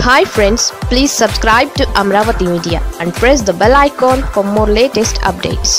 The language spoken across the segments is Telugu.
hi friends please subscribe to Amaravati media and press the bell icon for more latest updates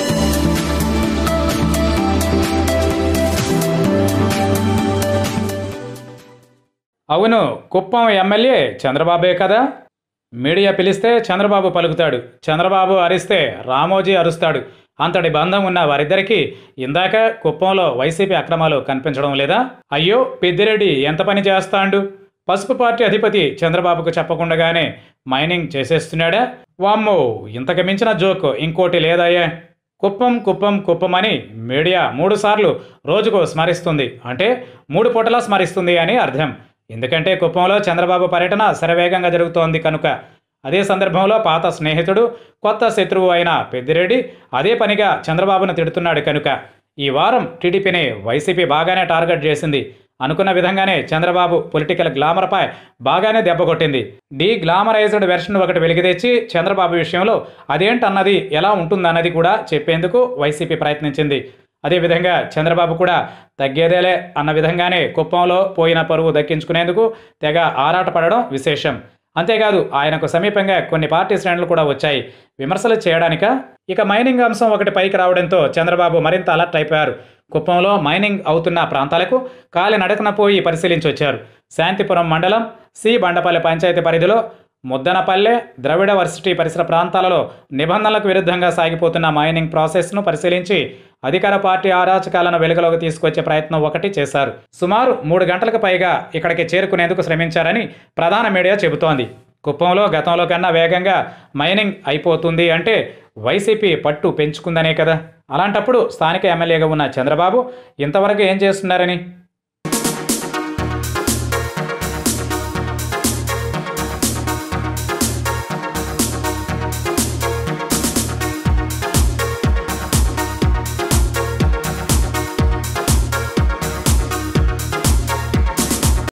అవును కుప్పం ఎమ్మెల్యే చంద్రబాబే కదా మీడియా పిలిస్తే చంద్రబాబు పలుకుతాడు చంద్రబాబు అరిస్తే రామోజీ అరుస్తాడు అంతటి బంధం ఉన్న వారిద్దరికీ ఇందాక కుప్పంలో వైసీపీ అక్రమాలు కనిపించడం లేదా అయ్యో పెద్దిరెడ్డి ఎంత పని చేస్తాండు పసుపు పార్టీ అధిపతి చంద్రబాబుకు చెప్పకుండానే మైనింగ్ చేసేస్తున్నాడా వామ్మో ఇంతకు మించిన జోక్ ఇంకోటి లేదయ్యే కుప్పం కుప్పం కుప్పం అని మీడియా మూడు సార్లు రోజుకు స్మరిస్తుంది అంటే మూడు పూటలా స్మరిస్తుంది అని అర్థం ఎందుకంటే కుప్పంలో చంద్రబాబు పర్యటన శరవేగంగా జరుగుతోంది కనుక అదే సందర్భంలో పాత స్నేహితుడు కొత్త శత్రువు అయిన పెద్దిరెడ్డి అదే పనిగా చంద్రబాబును తిడుతున్నాడు కనుక ఈ వారం టీడీపీని వైసీపీ బాగానే టార్గెట్ చేసింది అనుకున్న విధంగానే చంద్రబాబు పొలిటికల్ గ్లామర్పై బాగానే దెబ్బ కొట్టింది డీ గ్లామరైజ్డ్ వెర్షన్ ఒకటి వెలికితెచ్చి చంద్రబాబు విషయంలో అదేంటన్నది ఎలా ఉంటుందన్నది కూడా చెప్పేందుకు వైసీపీ ప్రయత్నించింది అదేవిధంగా చంద్రబాబు కూడా తగ్గేదేలే అన్న విధంగానే కుప్పంలో పోయిన పరువు దక్కించుకునేందుకు తెగ ఆరాటపడడం విశేషం అంతేకాదు ఆయనకు సమీపంగా కొన్ని పార్టీ శ్రేణులు కూడా వచ్చాయి విమర్శలు చేయడానిక ఇక మైనింగ్ అంశం ఒకటి పైకి రావడంతో చంద్రబాబు మరింత అలర్ట్ అయిపోయారు కుప్పంలో మైనింగ్ అవుతున్న ప్రాంతాలకు కాలి నడకన పోయి పరిశీలించి వచ్చారు శాంతిపురం మండలం సి బండపల్లి పంచాయతీ పరిధిలో ముద్దనపల్లె ద్రవిడ వర్సిటీ పరిసర ప్రాంతాలలో నిబంధనలకు విరుద్ధంగా సాగిపోతున్న మైనింగ్ ప్రాసెస్ను పరిశీలించి అధికార పార్టీ అరాచకాలను వెలుగులోకి తీసుకొచ్చే ప్రయత్నం ఒకటి చేశారు సుమారు మూడు గంటలకు పైగా ఇక్కడికి చేరుకునేందుకు శ్రమించారని ప్రధాన మీడియా చెబుతోంది కుప్పంలో గతంలో కన్నా వేగంగా మైనింగ్ అయిపోతుంది అంటే వైసీపీ పట్టు పెంచుకుందనే కదా అలాంటప్పుడు స్థానిక ఎమ్మెల్యేగా ఉన్న చంద్రబాబు ఇంతవరకు ఏం చేస్తున్నారని